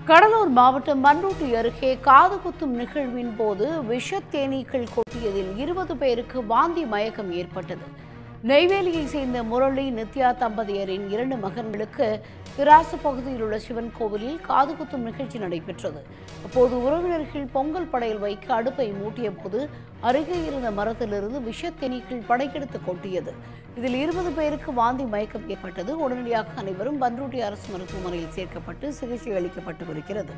கடலூர் மாவட்டம் மண்ருட்டி அருகே காது குத்தும் நிகழ்வின் போது விஷத் தேனீக்கள் கொட்டியதில் இருபது பேருக்கு வாந்தி மயக்கம் ஏற்பட்டது நெய்வேலியை சேர்ந்த முரளி நித்யா தம்பதியரின் இரண்டு மகன்களுக்கு திராசு பகுதியில் உள்ள சிவன் கோவிலில் காது குத்தும் நிகழ்ச்சி நடைபெற்றது அப்போது உறவினர்கள் பொங்கல் படையல் வைக்க அடுப்பை மூட்டிய போது அருகே இருந்த மரத்திலிருந்து விஷத் தேனீக்கள் படையெடுத்து கொட்டியது இதில் இருபது பேருக்கு வாந்தி மயக்கம் ஏற்பட்டது உடனடியாக அனைவரும் பன்ருட்டி அரசு மருத்துவமனையில் சேர்க்கப்பட்டு சிகிச்சை அளிக்கப்பட்டு வருகிறது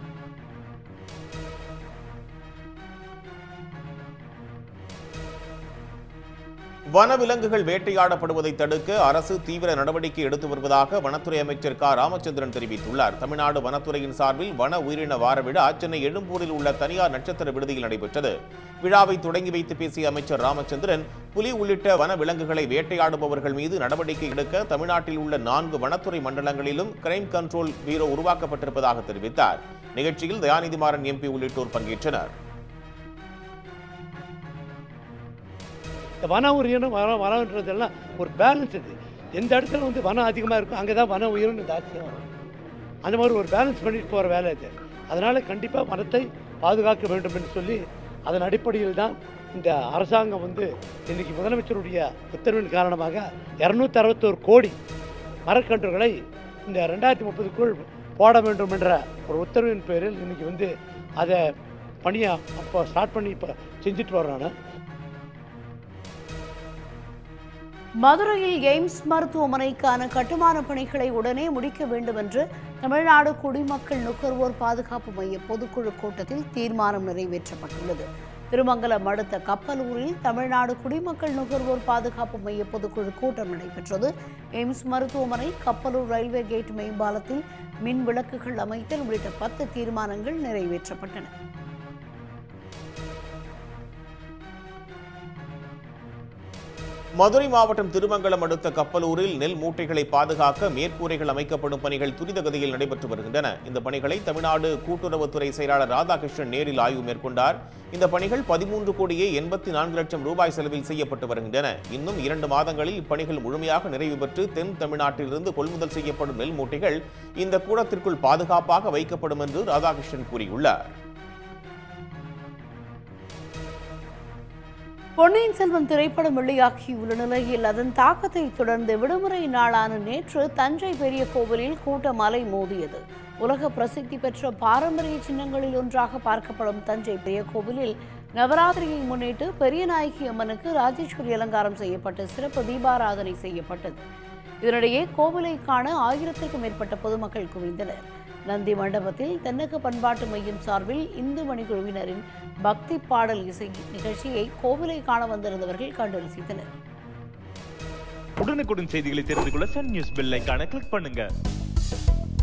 வனவிலங்குகள் வேட்டையாடப்படுவதை தடுக்க அரசு தீவிர நடவடிக்கை எடுத்து வருவதாக வனத்துறை அமைச்சர் க ராமச்சந்திரன் தெரிவித்துள்ளார் தமிழ்நாடு வனத்துறையின் சார்பில் வன உயிரின வார விழா சென்னை எழும்பூரில் உள்ள தனியார் நட்சத்திர விடுதியில் நடைபெற்றது விழாவை தொடங்கி வைத்து பேசிய அமைச்சர் ராமச்சந்திரன் புலி உள்ளிட்ட வன விலங்குகளை வேட்டையாடுபவர்கள் மீது நடவடிக்கை எடுக்க தமிழ்நாட்டில் உள்ள நான்கு வனத்துறை மண்டலங்களிலும் கிரைம் கண்ட்ரோல் பீரோ உருவாக்கப்பட்டிருப்பதாக தெரிவித்தார் நிகழ்ச்சியில் தயாநிதி மாறன் எம்பி உள்ளிட்டோர் பங்கேற்றனர் இந்த வன உயிரினம் வன வனன்றதெல்லாம் ஒரு பேலன்ஸ் இது எந்த இடத்துல வந்து வனம் அதிகமாக இருக்கும் அங்கே தான் வன உயிரினம் ஜாஸ்தியாக வரும் அந்த மாதிரி ஒரு பேலன்ஸ் பண்ணிட்டு போகிற வேலை இது அதனால் கண்டிப்பாக வனத்தை பாதுகாக்க வேண்டும் என்று சொல்லி அதன் அடிப்படையில் தான் இந்த அரசாங்கம் வந்து இன்றைக்கி முதலமைச்சருடைய உத்தரவின் காரணமாக இரநூத்தி அறுபத்தோரு கோடி மரக்கன்றுகளை இந்த ரெண்டாயிரத்தி முப்பதுக்குள் போட வேண்டும் என்ற ஒரு உத்தரவின் பேரில் இன்றைக்கி வந்து அதை பணியை அப்போ ஸ்டார்ட் பண்ணி இப்போ செஞ்சுட்டு வர்றோம் நான் மதுரையில் எய்ம்ஸ் மருத்துவமனைக்கான கட்டுமான பணிகளை உடனே முடிக்க வேண்டும் என்று தமிழ்நாடு குடிமக்கள் நுகர்வோர் பாதுகாப்பு மைய பொதுக்குழு கூட்டத்தில் தீர்மானம் நிறைவேற்றப்பட்டுள்ளது திருமங்கலம் அடுத்த கப்பலூரில் தமிழ்நாடு குடிமக்கள் நுகர்வோர் பாதுகாப்பு மைய பொதுக்குழு கூட்டம் நடைபெற்றது எய்ம்ஸ் மருத்துவமனை கப்பலூர் ரயில்வே கேட் மேம்பாலத்தில் மின் விளக்குகள் அமைத்தல் உள்ளிட்ட பத்து தீர்மானங்கள் நிறைவேற்றப்பட்டன மதுரை மாவட்டம் திருமங்கலம் அடுத்த கப்பலூரில் நெல் மூட்டைகளை பாதுகாக்க மேற்கூரைகள் அமைக்கப்படும் பணிகள் துரிதகதியில் நடைபெற்று வருகின்றன இந்த பணிகளை தமிழ்நாடு கூட்டுறவுத்துறை செயலாளர் ராதாகிருஷ்ணன் நேரில் ஆய்வு மேற்கொண்டார் இந்த பணிகள் பதிமூன்று கோடியே எண்பத்தி நான்கு லட்சம் ரூபாய் செலவில் செய்யப்பட்டு வருகின்றன இன்னும் இரண்டு மாதங்களில் இப்பணிகள் முழுமையாக நிறைவு பெற்று தென் தமிழ்நாட்டிலிருந்து கொள்முதல் செய்யப்படும் நெல் மூட்டைகள் இந்த கூடத்திற்குள் பாதுகாப்பாக வைக்கப்படும் என்று ராதாகிருஷ்ணன் கூறியுள்ளார் பொன்னியின் செல்வன் திரைப்படம் வெளியாகியுள்ள நிலையில் அதன் தாக்கத்தை தொடர்ந்து விடுமுறை நாளான நேற்று தஞ்சை பெரிய கோவிலில் கூட்டம் அலை மோதியது உலக பிரசித்தி பெற்ற பாரம்பரிய சின்னங்களில் ஒன்றாக பார்க்கப்படும் தஞ்சை பெரிய கோவிலில் நவராத்திரியை முன்னிட்டு பெரியநாயகி அம்மனுக்கு ராஜேஸ்வரி அலங்காரம் செய்யப்பட்டு சிறப்பு தீபாராதனை செய்யப்பட்டது இதனிடையே கோவிலை காண ஆயிரத்திற்கும் மேற்பட்ட பொதுமக்கள் குவிந்தனர் நந்தி மண்டபத்தில் தென்னக பண்பாட்டு மையம் சார்பில் இந்து மணிக்குழுவினரின் பக்தி பாடல் இசை நிகழ்ச்சியை கோவிலை காண வந்திருந்தவர்கள் கண்டு ரசித்தனர் உடனுக்குடன் செய்திகளை தெரிந்து கொள்ள சன் நியூஸ் பெல் ஐகானை கிளிக் பண்ணுங்க